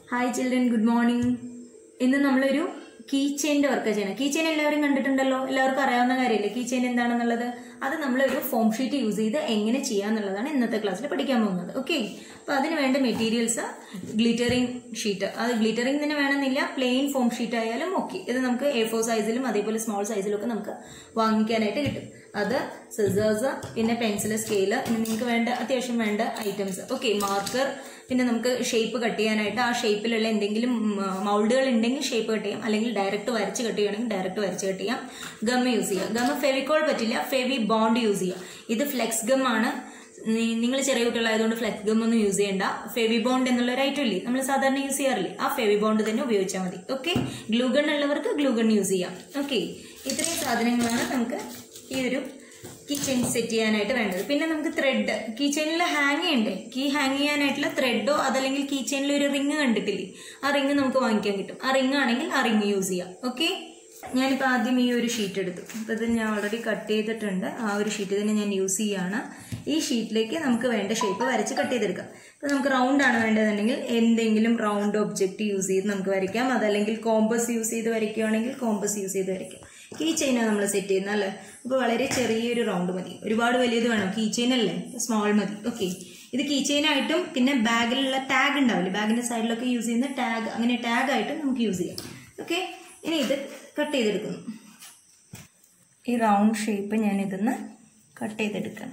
hi children good morning ഇന്ന് നമ്മളൊരു key ചെയിൻ്റെ വർക്ക് ചെയ്യണം കീ ചെയിൻ എല്ലാവരും കണ്ടിട്ടുണ്ടല്ലോ എല്ലാവർക്കും അറിയാവുന്ന കാര്യമല്ലേ കീ ചെയിൻ എന്താണെന്നുള്ളത് അത് നമ്മളൊരു ഫോം ഷീറ്റ് യൂസ് ചെയ്ത് എങ്ങനെ ചെയ്യാന്നുള്ളതാണ് ഇന്നത്തെ ക്ലാസ്സിൽ പഠിക്കാൻ പോകുന്നത് ഓക്കെ അപ്പോൾ അതിന് വേണ്ട മെറ്റീരിയൽസ് ഗ്ലിറ്ററിംഗ് ഷീറ്റ് അത് ഗ്ലിറ്ററിംഗ് തന്നെ വേണമെന്നില്ല പ്ലെയിൻ ഫോം ഷീറ്റ് ആയാലും ഓക്കെ ഇത് നമുക്ക് എ ഫോർ സൈസിലും അതേപോലെ സ്മോൾ സൈസിലും ഒക്കെ നമുക്ക് വാങ്ങിക്കാനായിട്ട് കിട്ടും അത് സിസേഴ്സ് പിന്നെ പെൻസിൽ സ്കെയില് നിങ്ങൾക്ക് വേണ്ട അത്യാവശ്യം വേണ്ട ഐറ്റംസ് ഓക്കെ മാർക്കർ പിന്നെ നമുക്ക് ഷേപ്പ് കട്ട് ചെയ്യാനായിട്ട് ആ ഷേപ്പിലുള്ള എന്തെങ്കിലും മൗൾഡുകൾ ഉണ്ടെങ്കിൽ ഷേപ്പ് കട്ട് ചെയ്യാം അല്ലെങ്കിൽ ഡയറക്റ്റ് വരച്ച് കട്ട് ചെയ്യുകയാണെങ്കിൽ ഡയറക്റ്റ് വരച്ച് കട്ട് ചെയ്യാം ഗം യൂസ് ചെയ്യാം ഗം ഫെവിക്കോൾ പറ്റില്ല ഫെവി ബോണ്ട് യൂസ് ചെയ്യാം ഇത് ഫ്ലെക്സ് ഗം ആണ് നിങ്ങൾ ചെറിയ കുട്ടികളായതുകൊണ്ട് ഫ്ലെക്സ് ഗം ഒന്നും യൂസ് ചെയ്യണ്ട ഫെവി ബോണ്ട് എന്നുള്ള ഒരു ഐറ്റം ഇല്ലേ നമ്മൾ സാധാരണ യൂസ് ചെയ്യാറില്ലേ ആ ഫെവി ബോണ്ട് തന്നെ ഉപയോഗിച്ചാൽ മതി ഓക്കെ ഗ്ലൂഗൺ ഉള്ളവർക്ക് ഗ്ലൂഗൺ യൂസ് ചെയ്യാം ഓക്കെ ഇത്രയും സാധനങ്ങളാണ് നമുക്ക് ഈ ഒരു കീ ചെയിൻ സെറ്റ് ചെയ്യാനായിട്ട് വേണ്ടത് പിന്നെ നമുക്ക് ത്രെഡ് കീ ചെയിനിൽ ഹാങ് ചെയ്യണ്ടേ കീ ഹാങ് ചെയ്യാനായിട്ടുള്ള ത്രെഡോ അതല്ലെങ്കിൽ കീ ചെയിനിൽ ഒരു റിങ് കണ്ടിട്ടില്ലേ ആ റിങ് നമുക്ക് വാങ്ങിക്കാൻ കിട്ടും ആ റിങ് ആണെങ്കിൽ ആ റിങ് യൂസ് ചെയ്യാം ഓക്കെ ഞാനിപ്പോൾ ആദ്യം ഈ ഒരു ഷീറ്റ് എടുത്തു അപ്പോൾ ഇത് ഞാൻ ഓൾറെഡി കട്ട് ചെയ്തിട്ടുണ്ട് ആ ഒരു ഷീറ്റ് തന്നെ ഞാൻ യൂസ് ചെയ്യുകയാണ് ഈ ഷീറ്റിലേക്ക് നമുക്ക് വേണ്ട ഷേപ്പ് വരച്ച് കട്ട് ചെയ്തെടുക്കാം അപ്പോൾ നമുക്ക് റൗണ്ട് ആണ് വേണ്ടതെന്നുണ്ടെങ്കിൽ എന്തെങ്കിലും റൗണ്ട് ഒബ്ജക്റ്റ് യൂസ് ചെയ്ത് നമുക്ക് വരയ്ക്കാം അതല്ലെങ്കിൽ കോമ്പസ് യൂസ് ചെയ്ത് വരയ്ക്കുകയാണെങ്കിൽ കോമ്പസ് യൂസ് ചെയ്ത് വരയ്ക്കാം കീ ചെയിനാണ് നമ്മൾ സെറ്റ് ചെയ്യുന്നത് അല്ലേ അപ്പോൾ വളരെ ചെറിയൊരു റൗണ്ട് മതി ഒരുപാട് വലിയത് വേണം കീ ചെയിൻ അല്ലേ സ്മോൾ മതി ഓക്കെ ഇത് കീ ചെയിനായിട്ടും പിന്നെ ബാഗിലുള്ള ടാഗ് ഉണ്ടാവില്ലേ ബാഗിന്റെ സൈഡിലൊക്കെ യൂസ് ചെയ്യുന്ന ടാഗ് അങ്ങനെ ടാഗ് ആയിട്ടും നമുക്ക് യൂസ് ചെയ്യാം ഓക്കെ ഇനി ഇത് കട്ട് ചെയ്തെടുക്കുന്നു ഈ റൗണ്ട് ഷേപ്പ് ഞാൻ ഇതിന്ന് കട്ട് ചെയ്തെടുക്കണം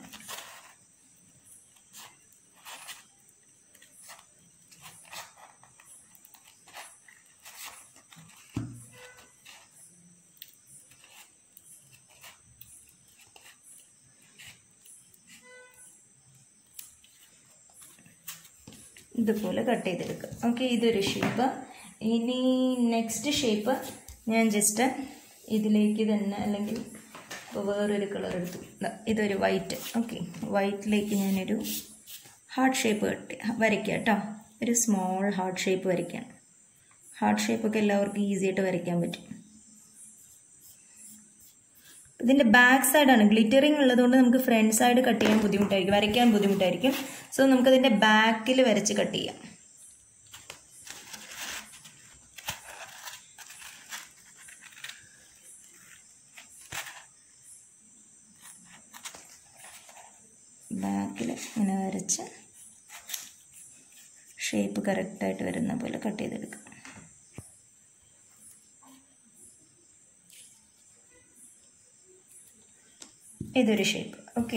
ഇതുപോലെ കട്ട് ചെയ്തെടുക്കുക ഓക്കെ ഇതൊരു ഷേപ്പ് ഇനി നെക്സ്റ്റ് ഷേപ്പ് ഞാൻ ജസ്റ്റ് ഇതിലേക്ക് തന്നെ അല്ലെങ്കിൽ ഇപ്പോൾ വേറൊരു കളർ എടുത്തു ഇതൊരു വൈറ്റ് ഓക്കെ വൈറ്റിലേക്ക് ഞാനൊരു ഹാർട്ട് ഷേപ്പ് കട്ടി വരയ്ക്കുക കേട്ടോ ഒരു സ്മോൾ ഹാർട്ട് ഷേപ്പ് വരയ്ക്കാം ഹാർട്ട് ഷേപ്പൊക്കെ എല്ലാവർക്കും ഈസി ആയിട്ട് വരയ്ക്കാൻ പറ്റും ഇതിൻ്റെ ബാക്ക് സൈഡാണ് ഗ്ലിറ്ററിങ് ഉള്ളതുകൊണ്ട് നമുക്ക് ഫ്രണ്ട് സൈഡ് കട്ട് ചെയ്യാൻ ബുദ്ധിമുട്ടായിരിക്കും വരയ്ക്കാൻ ബുദ്ധിമുട്ടായിരിക്കും സോ നമുക്കതിൻ്റെ ബാക്കിൽ വരച്ച് കട്ട് ചെയ്യാം ബാക്കിൽ ഇങ്ങനെ വരച്ച് ഷേപ്പ് കറക്റ്റായിട്ട് വരുന്ന പോലെ കട്ട് ചെയ്തെടുക്കാം ഇതൊരു ഷേപ്പ് ഓക്കെ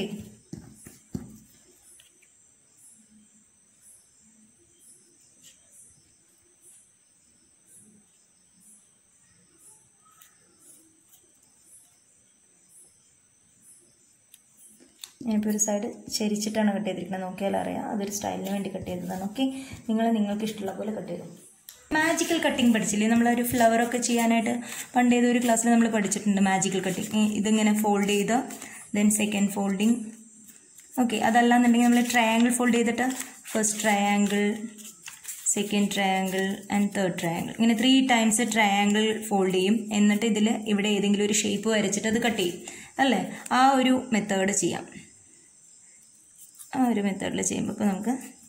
ഞാനിപ്പോൾ ഒരു സൈഡ് ചരിച്ചിട്ടാണ് കട്ട് ചെയ്തിരിക്കുന്നത് നോക്കിയാൽ അറിയാം അതൊരു സ്റ്റൈലിന് വേണ്ടി കട്ട് ചെയ്തതാണ് ഓക്കെ നിങ്ങൾ നിങ്ങൾക്ക് ഇഷ്ടമുള്ള പോലെ കട്ട് ചെയ്തു മാജിക്കൽ കട്ടിങ് പഠിച്ചില്ലേ നമ്മളൊരു ഫ്ലവറൊക്കെ ചെയ്യാനായിട്ട് പണ്ട് ഏതൊരു ക്ലാസ്സിൽ നമ്മൾ പഠിച്ചിട്ടുണ്ട് മാജിക്കൽ കട്ടിങ് ഇതിങ്ങനെ ഫോൾഡ് ചെയ്ത് ദെൻ സെക്കൻഡ് ഫോൾഡിങ് ഓക്കെ അതല്ലാന്നുണ്ടെങ്കിൽ നമ്മൾ ട്രയാങ്കിൾ ഫോൾഡ് ചെയ്തിട്ട് first triangle second triangle and third triangle ഇങ്ങനെ ത്രീ ടൈംസ് ട്രയാങ്കിൾ ഫോൾഡ് ചെയ്യും എന്നിട്ട് ഇതിൽ ഇവിടെ ഏതെങ്കിലും ഒരു ഷേപ്പ് വരച്ചിട്ട് അത് കട്ട് ചെയ്യും അല്ലേ ആ ഒരു മെത്തേഡ് ചെയ്യാം ആ ഒരു മെത്തേഡിൽ ചെയ്യുമ്പോൾ ഇപ്പോൾ നമുക്ക്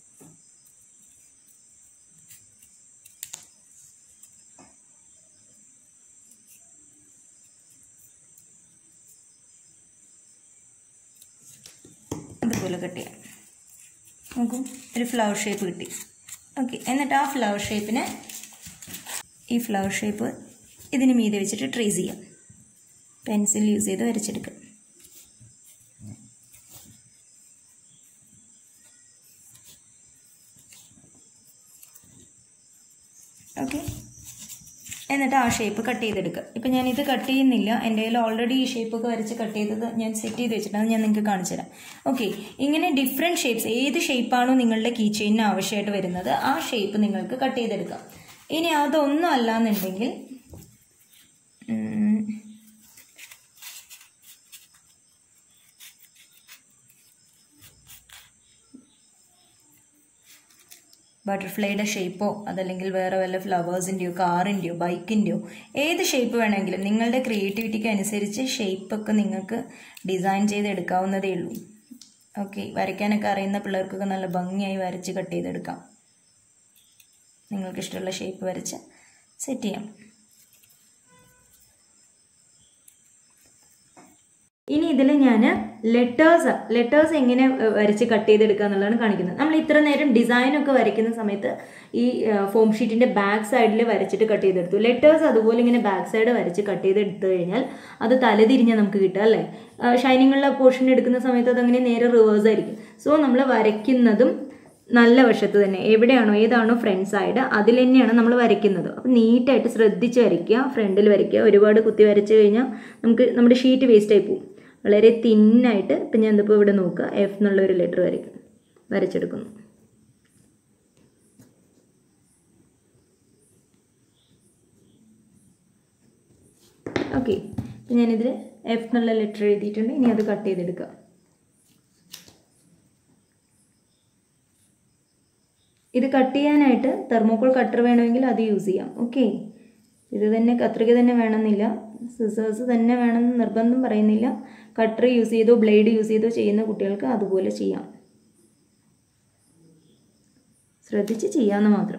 ഇതുപോലെ കട്ട് ചെയ്യാം നോക്കൂ ഒരു ഫ്ലവർ ഷേപ്പ് കിട്ടി ഓക്കെ എന്നിട്ട് ആ ഫ്ലവർ ഷേപ്പിനെ ഈ ഫ്ലവർ ഷേപ്പ് ഇതിന് മീതെ വെച്ചിട്ട് ട്രേസ് ചെയ്യാം പെൻസിൽ യൂസ് ചെയ്ത് വരച്ചെടുക്കുക ഓക്കെ എന്നിട്ട് ആ ഷേപ്പ് കട്ട് ചെയ്തെടുക്കുക ഇപ്പം ഞാൻ ഇത് കട്ട് ചെയ്യുന്നില്ല എൻ്റെ കയ്യിൽ ഓൾറെഡി ഈ ഷേപ്പൊക്കെ വരച്ച് കട്ട് ചെയ്തത് ഞാൻ സെറ്റ് ചെയ്ത് വെച്ചിട്ടുണ്ട് ഞാൻ നിങ്ങൾക്ക് കാണിച്ചു തരാം ഓക്കെ ഇങ്ങനെ ഡിഫറെൻറ്റ് ഷേപ്സ് ഏത് ഷേപ്പാണോ നിങ്ങളുടെ കീ ചെയിനിന് ആവശ്യമായിട്ട് വരുന്നത് ആ ഷേപ്പ് നിങ്ങൾക്ക് കട്ട് ചെയ്തെടുക്കാം ഇനി അതൊന്നും അല്ലാന്നുണ്ടെങ്കിൽ ബട്ടർഫ്ലൈയുടെ ഷേപ്പോ അതല്ലെങ്കിൽ വേറെ വല്ല ഫ്ലവേഴ്സിൻ്റെയോ കാറിൻ്റെയോ ബൈക്കിൻ്റെയോ ഏത് ഷേപ്പ് വേണമെങ്കിലും നിങ്ങളുടെ ക്രിയേറ്റിവിറ്റിക്ക് അനുസരിച്ച് ഷേപ്പൊക്കെ നിങ്ങൾക്ക് ഡിസൈൻ ചെയ്തെടുക്കാവുന്നതേ ഉള്ളൂ ഓക്കെ വരയ്ക്കാനൊക്കെ അറിയുന്ന പിള്ളേർക്കൊക്കെ നല്ല ഭംഗിയായി വരച്ച് കട്ട് ചെയ്തെടുക്കാം നിങ്ങൾക്ക് ഇഷ്ടമുള്ള ഷേപ്പ് വരച്ച് സെറ്റ് ചെയ്യാം ഇനി ഇതിൽ ഞാൻ ലെറ്റേഴ്സ് ലെറ്റേഴ്സ് എങ്ങനെ ഏഹ്, വരച്ച് കട്ട് ചെയ്തെടുക്കുക എന്നുള്ളതാണ് കാണിക്കുന്നത് നമ്മൾ ഇത്ര നേരം ഡിസൈനൊക്കെ വരയ്ക്കുന്ന സമയത്ത് ഈ ഫോം ഷീറ്റിൻ്റെ ബാക്ക് സൈഡിൽ വരച്ചിട്ട് കട്ട് ചെയ്തെടുത്തു ലെറ്റേഴ്സ് അതുപോലെ ഇങ്ങനെ ബാക്ക് സൈഡ് വരച്ച് കട്ട് ചെയ്തെടുത്തു കഴിഞ്ഞാൽ അത് തലതിരിഞ്ഞാൽ നമുക്ക് കിട്ടുക അല്ലേ ഷൈനിങ്ങുള്ള പോർഷൻ എടുക്കുന്ന സമയത്ത് അതങ്ങനെ നേരെ റിവേഴ്സ് ആയിരിക്കും സോ നമ്മൾ വരയ്ക്കുന്നതും നല്ല വശത്ത് തന്നെ എവിടെയാണോ ഏതാണോ ഫ്രണ്ട് സൈഡ് അതിൽ തന്നെയാണ് നമ്മൾ വരയ്ക്കുന്നത് അപ്പം നീറ്റായിട്ട് ശ്രദ്ധിച്ച് വരയ്ക്കുക ഫ്രണ്ടിൽ വരയ്ക്കുക ഒരുപാട് കുത്തി വരച്ച് കഴിഞ്ഞാൽ നമുക്ക് നമ്മുടെ ഷീറ്റ് വേസ്റ്റ് ആയി പോകും വളരെ തിന്നായിട്ട് ഇപ്പം ഞാൻ ഇതിപ്പോൾ ഇവിടെ നോക്കുക എഫ് എന്നുള്ള ഒരു ലെറ്റർ വരയ്ക്കും വരച്ചെടുക്കുന്നു ഓക്കെ ഇപ്പം ഞാനിതിൽ എഫ് എന്നുള്ള ലെറ്റർ എഴുതിയിട്ടുണ്ട് ഇനി അത് കട്ട് ചെയ്തെടുക്കുക ഇത് കട്ട് ചെയ്യാനായിട്ട് തെർമോക്കോൾ കട്ടർ വേണമെങ്കിൽ അത് യൂസ് ചെയ്യാം ഓക്കെ ഇത് തന്നെ കത്രിക തന്നെ വേണമെന്നില്ല സിസേഴ്സ് തന്നെ വേണമെന്ന് നിർബന്ധം പറയുന്നില്ല കട്ടർ യൂസ് ചെയ്തോ ബ്ലേഡ് യൂസ് ചെയ്തോ ചെയ്യുന്ന കുട്ടികൾക്ക് അതുപോലെ ചെയ്യാം ശ്രദ്ധിച്ച് ചെയ്യാമെന്ന് മാത്രം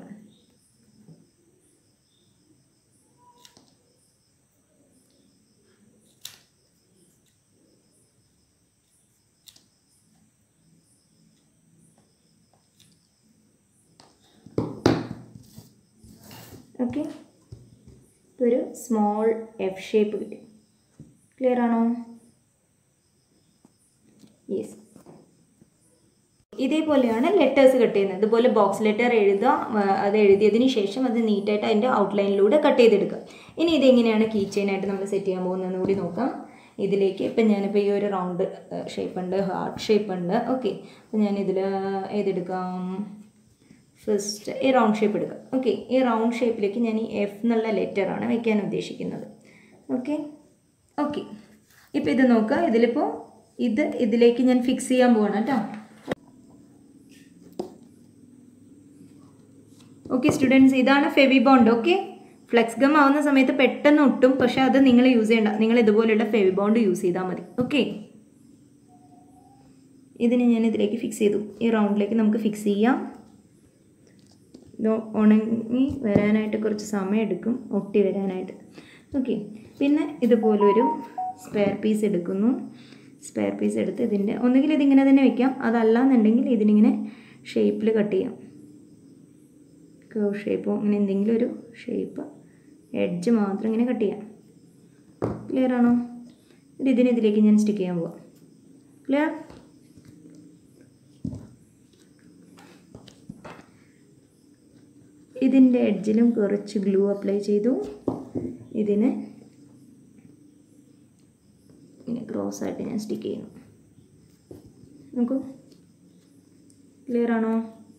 ഓക്കെ ഇതൊരു സ്മോൾ എഫ് ഷേപ്പ് കിട്ടി ക്ലിയർ ആണോ യെസ് ഇതേപോലെയാണ് ലെറ്റേഴ്സ് കട്ട് ചെയ്യുന്നത് ഇതുപോലെ ബോക്സ് ലെറ്റർ എഴുതുക ആ, അത് എഴുതിയതിന് ശേഷം അത് നീറ്റായിട്ട് അതിൻ്റെ ഔട്ട്ലൈനിലൂടെ കട്ട് ചെയ്തെടുക്കുക ഇനി ഇതെങ്ങനെയാണ് കീ ചെയിനായിട്ട് നമ്മൾ സെറ്റ് ചെയ്യാൻ പോകുന്നതെന്ന് കൂടി നോക്കാം ഇതിലേക്ക് ഇപ്പം ഞാനിപ്പോൾ ഈ ഒരു റൗണ്ട് ഷേപ്പ് ഉണ്ട് ഹാർട്ട് ഷേപ്പ് ഉണ്ട് ഓക്കെ അപ്പം ഞാനിതിൽ ഏതെടുക്കാം ഫസ്റ്റ് ഈ റൗണ്ട് ഷേപ്പ് എടുക്കാം ഓക്കെ ഈ റൗണ്ട് ഷേപ്പിലേക്ക് ഞാൻ ഈ എഫ് എന്നുള്ള ലെറ്ററാണ് വയ്ക്കാൻ ഉദ്ദേശിക്കുന്നത് ഓക്കെ ഓക്കെ ഇപ്പോൾ ഇത് നോക്കുക ഇതിലിപ്പോൾ ഇത് ഇതിലേക്ക് ഞാൻ ഫിക്സ് ചെയ്യാൻ പോവാണ് കേട്ടോ ഓക്കെ സ്റ്റുഡൻസ് ഇതാണ് Fevibond okay flex gum ആവുന്ന സമയത്ത് പെട്ടെന്ന് ഒട്ടും പക്ഷേ അത് നിങ്ങൾ യൂസ് ചെയ്യണ്ട നിങ്ങൾ ഇതുപോലെയുള്ള ഫെവി ബോണ്ട് യൂസ് ചെയ്താൽ മതി ഓക്കെ ഇതിന് ഞാൻ ഇതിലേക്ക് ഫിക്സ് ചെയ്തു ഈ റൗണ്ടിലേക്ക് നമുക്ക് ഫിക്സ് ചെയ്യാം ഇത് ഉണങ്ങി വരാനായിട്ട് കുറച്ച് സമയം എടുക്കും ഒട്ടി വരാനായിട്ട് ഓക്കെ പിന്നെ ഇതുപോലൊരു സ്പെയർ പീസ് എടുക്കുന്നു സ്പെയർ പീസ് എടുത്ത് ഇതിൻ്റെ ഒന്നുകിൽ ഇതിങ്ങനെ തന്നെ വെക്കാം അതല്ല എന്നുണ്ടെങ്കിൽ ഇതിനിങ്ങനെ ഷേപ്പിൽ കട്ട് ചെയ്യാം കർവ് ഷേപ്പോ അങ്ങനെ എന്തെങ്കിലും ഒരു ഷേപ്പ് എഡ്ജ് മാത്രം ഇങ്ങനെ കട്ട് ചെയ്യാം ക്ലിയർ ആണോ എന്നിട്ട് ഇതിന് ഇതിലേക്ക് ഞാൻ സ്റ്റിക്ക് ചെയ്യാൻ പോവാം ക്ലിയർ ഇതിൻ്റെ എഡ്ജിലും കുറച്ച് ഗ്ലൂ അപ്ലൈ ചെയ്തു ഇതിന് ഇങ്ങനെ ക്രോസ് ആയിട്ട് ഞാൻ സ്റ്റിക്ക് ചെയ്യുന്നു നോക്കൂ ക്ലിയർ ആണോ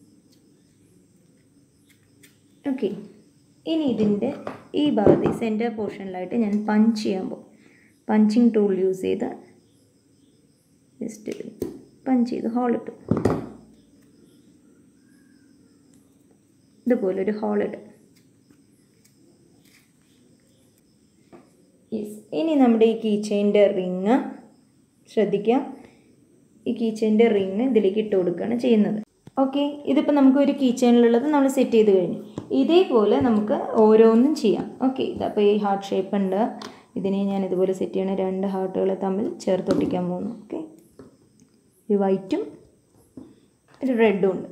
ഓക്കെ ഇനി ഇതിൻ്റെ ഈ ഭാഗത്ത് സെൻറ്റർ പോർഷനിലായിട്ട് ഞാൻ പഞ്ച് ചെയ്യാൻ പോകും പഞ്ചിങ് ടൂൾ യൂസ് ചെയ്ത് ജസ്റ്റ് പഞ്ച് ചെയ്ത് ഹോൾ ഇട്ടു ഇതുപോലെ ഒരു ഹോൾ ഇടും യെസ് ഇനി നമ്മുടെ ഈ കീ ചെയിൻ്റെ റിങ് ശ്രദ്ധിക്കുക ഈ കീ ചെയിൻ്റെ റിങ് ഇതിലേക്ക് ഇട്ട് കൊടുക്കുകയാണ് ചെയ്യുന്നത് ഓക്കെ ഇതിപ്പോൾ നമുക്ക് ഒരു കീ ചെയിനിലുള്ളത് നമ്മൾ സെറ്റ് ചെയ്ത് കഴിഞ്ഞു ഇതേപോലെ നമുക്ക് ഓരോന്നും ചെയ്യാം ഓക്കെ ഇതപ്പോൾ ഈ ഹാർട്ട് ഷേപ്പ് ഉണ്ട് ഇതിനെ ഞാൻ ഇതുപോലെ സെറ്റ് ചെയ്യണ രണ്ട് ഹാർട്ടുകൾ തമ്മിൽ ചേർത്തൊട്ടിക്കാൻ പോകുന്നു ഓക്കെ ഒരു വൈറ്റും ഒരു റെഡും ഉണ്ട്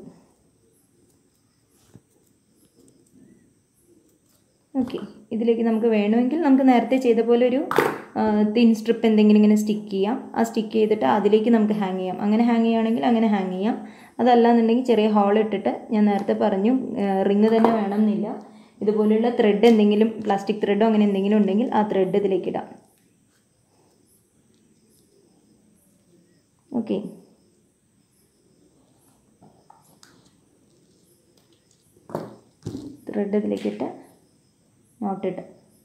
ഓക്കെ ഇതിലേക്ക് നമുക്ക് വേണമെങ്കിൽ നമുക്ക് നേരത്തെ ചെയ്ത പോലെ ഒരു തിൻ സ്ട്രിപ്പ് എന്തെങ്കിലും ഇങ്ങനെ സ്റ്റിക്ക് ചെയ്യാം ആ സ്റ്റിക്ക് ചെയ്തിട്ട് അതിലേക്ക് നമുക്ക് ഹാങ് ചെയ്യാം അങ്ങനെ ഹാങ് ചെയ്യുകയാണെങ്കിൽ അങ്ങനെ ഹാങ് ചെയ്യാം അതല്ല എന്നുണ്ടെങ്കിൽ ചെറിയ ഹോൾ ഇട്ടിട്ട് ഞാൻ നേരത്തെ പറഞ്ഞു റിങ് തന്നെ വേണം എന്നില്ല ഇതുപോലെയുള്ള ത്രെഡ് എന്തെങ്കിലും പ്ലാസ്റ്റിക് ത്രെഡോ അങ്ങനെ എന്തെങ്കിലും ഉണ്ടെങ്കിൽ ആ ത്രെഡ് ഇതിലേക്ക് ഇടാം ഓക്കെ ത്രെഡ് ഇതിലേക്കിട്ട് നോട്ടിട്ട്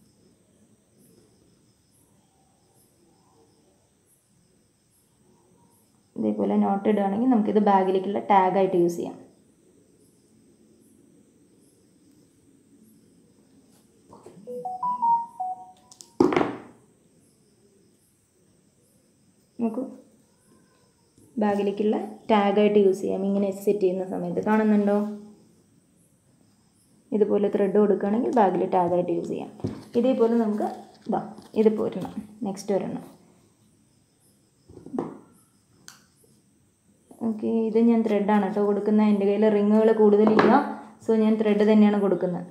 ഇതേപോലെ നോട്ട് ഇടുകയാണെങ്കിൽ നമുക്കിത് ബാഗിലേക്കുള്ള ടാഗായിട്ട് യൂസ് ചെയ്യാം നോക്കൂ ബാഗിലേക്കുള്ള ടാഗായിട്ട് യൂസ് ചെയ്യാം ഇങ്ങനെ സെറ്റ് ചെയ്യുന്ന സമയത്ത് കാണുന്നുണ്ടോ ഇതുപോലെ ത്രെഡ് കൊടുക്കുകയാണെങ്കിൽ ബാഗിൽ ടാഗായിട്ട് യൂസ് ചെയ്യാം ഇതേപോലെ നമുക്ക് ഇതാ ഇതിപ്പോൾ ഒരെണ്ണം നെക്സ്റ്റ് ഒരെണ്ണം ഓക്കെ ഇത് ഞാൻ ത്രെഡാണ് കേട്ടോ കൊടുക്കുന്നത് എൻ്റെ കയ്യിൽ റിങ്ങുകൾ കൂടുതലില്ല സോ ഞാൻ ത്രെഡ് തന്നെയാണ് കൊടുക്കുന്നത്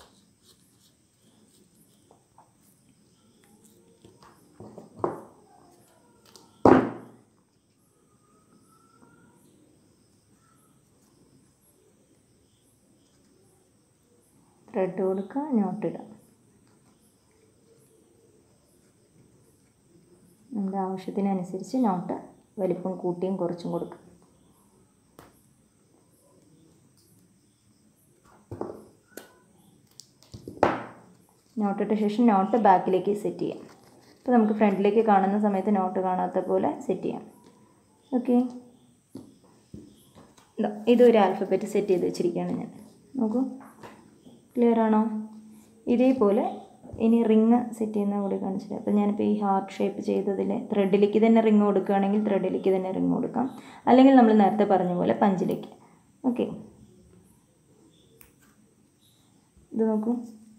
ത്രെഡ് കൊടുക്കുക നോട്ട് ഇടുക നമ്മുടെ ആവശ്യത്തിനനുസരിച്ച് നോട്ട് വലിപ്പം കൂട്ടിയും കുറച്ചും കൊടുക്കുക നോട്ടിട്ട ശേഷം നോട്ട് ബാക്കിലേക്ക് സെറ്റ് ചെയ്യാം അപ്പോൾ നമുക്ക് ഫ്രണ്ടിലേക്ക് കാണുന്ന സമയത്ത് നോട്ട് കാണാത്ത പോലെ സെറ്റ് ചെയ്യാം ഓക്കെ ഇതൊരു ആൽഫബറ്റ് സെറ്റ് ചെയ്ത് വെച്ചിരിക്കുകയാണ് ഞാൻ നോക്കൂ ക്ലിയർ ആണോ ഇതേപോലെ ഇനി റിങ് സെറ്റ് ചെയ്യുന്ന കൂടി കാണിച്ചിട്ട് അപ്പോൾ ഞാനിപ്പോൾ ഈ ഹാർട്ട് ഷേപ്പ് ചെയ്തതിൽ ത്രെഡിലേക്ക് തന്നെ റിങ് കൊടുക്കുകയാണെങ്കിൽ ത്രെഡിലേക്ക് തന്നെ റിങ് കൊടുക്കാം അല്ലെങ്കിൽ നമ്മൾ നേരത്തെ പറഞ്ഞ പോലെ പഞ്ചിലേക്ക് ഓക്കെ ഇത് നോക്കൂ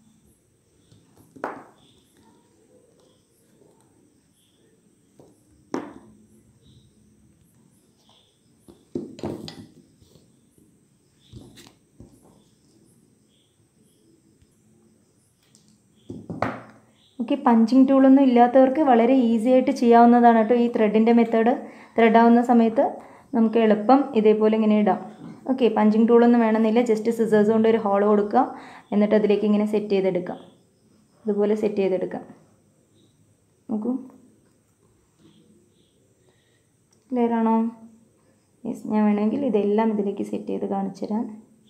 ഓക്കെ പഞ്ചിങ് ടൂളൊന്നും ഇല്ലാത്തവർക്ക് വളരെ ഈസി ആയിട്ട് ചെയ്യാവുന്നതാണ് കേട്ടോ ഈ ത്രെഡിൻ്റെ മെത്തേഡ് ത്രെഡ് ആവുന്ന സമയത്ത് നമുക്ക് എളുപ്പം ഇതേപോലെ ഇങ്ങനെ ഇടാം ഓക്കെ പഞ്ചിങ് ടൂളൊന്നും വേണമെന്നില്ല ജസ്റ്റ് സിസേഴ്സ് കൊണ്ട് ഒരു ഹോൾ കൊടുക്കുക എന്നിട്ട് അതിലേക്ക് ഇങ്ങനെ സെറ്റ് ചെയ്തെടുക്കാം ഇതുപോലെ സെറ്റ് ചെയ്തെടുക്കാം നോക്കൂ ക്ലിയർ ആണോ യെസ് ഞാൻ വേണമെങ്കിൽ ഇതെല്ലാം ഇതിലേക്ക് സെറ്റ് ചെയ്ത് കാണിച്ചു തരാം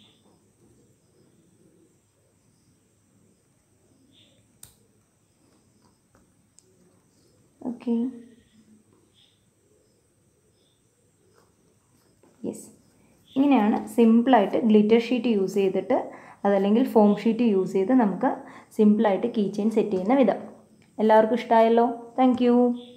ഓക്കെ യെസ് ഇങ്ങനെയാണ് സിമ്പിളായിട്ട് ഗ്ലിറ്റർ ഷീറ്റ് യൂസ് ചെയ്തിട്ട് അതല്ലെങ്കിൽ ഫോം ഷീറ്റ് യൂസ് ചെയ്ത് നമുക്ക് സിമ്പിളായിട്ട് കീ ചെയിൻ സെറ്റ് ചെയ്യുന്ന വിധം എല്ലാവർക്കും ഇഷ്ടമായല്ലോ താങ്ക്